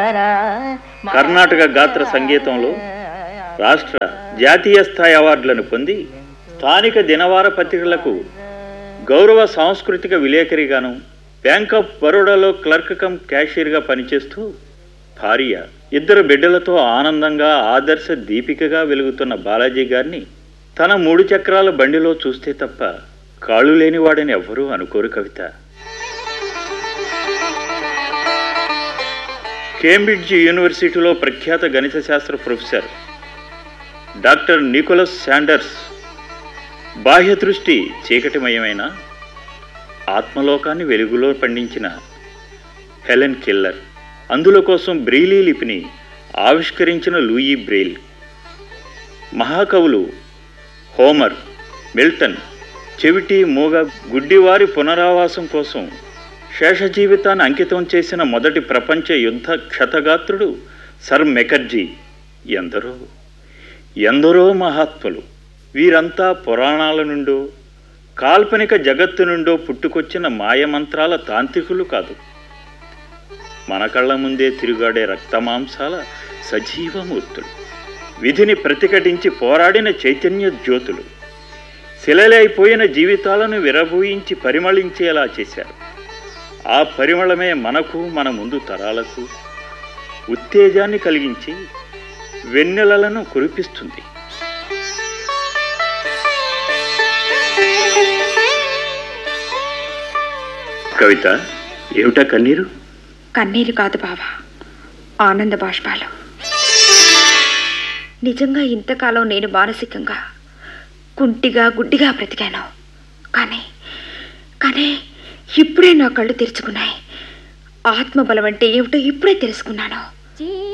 కర్ణాటక గాత్ర సంగీతంలో రాష్ట్ర జాతీయ స్థాయి అవార్డులను పొంది స్థానిక దినవార పత్రికలకు గౌరవ సాంస్కృతిక విలేకరిగాను బ్యాంక్ ఆఫ్ బరోడాలో క్లర్క్ కమ్ క్యాషియర్గా పనిచేస్తూ భార్య ఇద్దరు బిడ్డలతో ఆనందంగా ఆదర్శ దీపికగా వెలుగుతున్న బాలాజీ గారిని తన మూడు చక్రాల బండిలో చూస్తే తప్ప కాళ్ళు లేనివాడని ఎవ్వరూ అనుకోరు కవిత కేంబ్రిడ్జ్ యూనివర్సిటీలో ప్రఖ్యాత గణిత శాస్త్ర ప్రొఫెసర్ డాక్టర్ నికోలస్ శాండర్స్ బాహ్య దృష్టి చీకటిమయమైన ఆత్మలోకాన్ని వెలుగులో పండించిన హెలెన్ కిల్లర్ అందుల కోసం బ్రెయిలీ లిపిని ఆవిష్కరించిన లూయి బ్రెయిల్ మహాకవులు హోమర్ మిల్టన్ చెవిటి మూగ గుడ్డివారి పునరావాసం కోసం శేష జీవితాన్ని అంకితం చేసిన మొదటి ప్రపంచ యుద్ధ క్షతగాత్రుడు సర్ మెకర్జీ ఎందరో ఎందరో మహాత్ములు వీరంతా పురాణాల నుండో కాల్పనిక జగత్తు నుండో పుట్టుకొచ్చిన మాయమంత్రాల తాంత్రికులు కాదు మన కళ్ళ ముందే తిరుగాడే రక్తమాంసాల సజీవమూర్తులు విధిని ప్రతిఘటించి పోరాడిన చైతన్య జ్యోతులు శిలలైపోయిన జీవితాలను విరబూయించి పరిమళించేలా చేశారు ఆ పరిమళమే మనకు మన ముందు తరాలకు ఉత్తేజాన్ని కలిగించి వెన్నెలలను కురిపిస్తుంది కవిత ఏమిటా కన్నీరు కన్నీరు కాదు బావా ఆనంద బాష్పాలు నిజంగా ఇంతకాలం నేను మానసికంగా కుంటిగా గుడ్డిగా బ్రతికాను కానీ కానీ ఇప్పుడే నా కళ్ళు తెరుచుకున్నాయి ఆత్మబలం అంటే ఏమిటో ఇప్పుడే తెలుసుకున్నాను